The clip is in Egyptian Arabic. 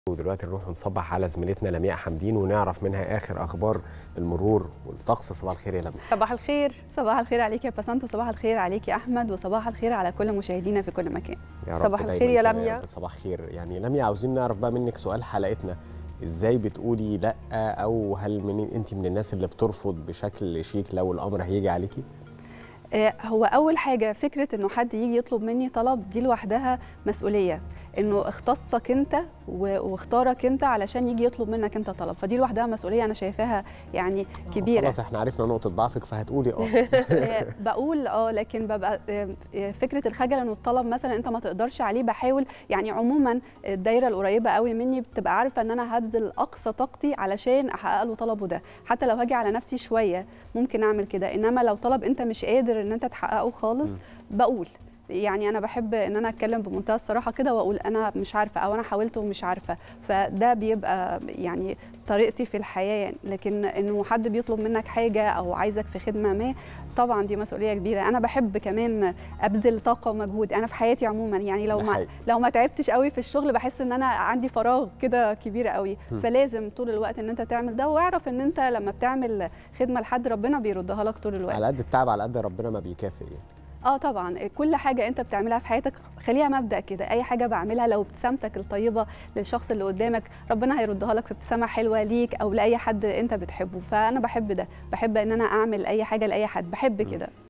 ودلوقتي نروح نصبح على زميلتنا لمياء حمدين ونعرف منها اخر اخبار المرور والطقس صباح الخير يا لمياء صباح الخير صباح الخير عليك يا بسنت وصباح الخير عليك يا احمد وصباح الخير على كل مشاهدينا في كل مكان يا رب صباح دايماً الخير يا كده لمياء. صباح خير يعني لمياء عاوزين نعرف بقى منك سؤال حلقتنا ازاي بتقولي لا او هل من انت من الناس اللي بترفض بشكل شيك لو الامر هيجي عليكي آه، هو اول حاجه فكره انه حد يجي يطلب مني طلب دي لوحدها مسؤوليه انه اختصك انت و- واختارك انت علشان يجي يطلب منك انت طلب فدي لوحدها مسؤوليه انا شايفاها يعني كبيره خلاص احنا عرفنا نقطه ضعفك فهتقولي اه آه، بقول اه لكن ببقى آه، آه، فكره الخجل انه الطلب مثلا انت ما تقدرش عليه بحاول يعني عموما الدايره القريبه قوي مني بتبقى عارفه ان انا هبذل اقصى طاقتي علشان احقق له طلبه ده حتى لو هاجي على نفسي شويه ممكن اعمل كده انما لو طلب انت مش قادر ان انت تحققه خالص بقول يعني انا بحب ان انا اتكلم بمنتهى الصراحه كده واقول انا مش عارفه او انا حاولت ومش عارفه فده بيبقى يعني طريقتي في الحياه يعني لكن انه حد بيطلب منك حاجه او عايزك في خدمه ما طبعا دي مسؤوليه كبيره انا بحب كمان ابذل طاقه ومجهود انا في حياتي عموما يعني لو ده ما حقيقي. لو ما تعبتش قوي في الشغل بحس ان انا عندي فراغ كده كبير قوي هم. فلازم طول الوقت ان انت تعمل ده واعرف ان انت لما بتعمل خدمه لحد ربنا بيردها لك طول الوقت على قد التعب على قد ربنا ما بيكافئ يعني اه طبعا كل حاجه انت بتعملها في حياتك خليها مبدا كده اي حاجه بعملها لو ابتسامتك الطيبه للشخص اللي قدامك ربنا هيردها لك في ابتسامه حلوه ليك او لاي حد انت بتحبه فانا بحب ده بحب ان انا اعمل اي حاجه لاي حد بحب كده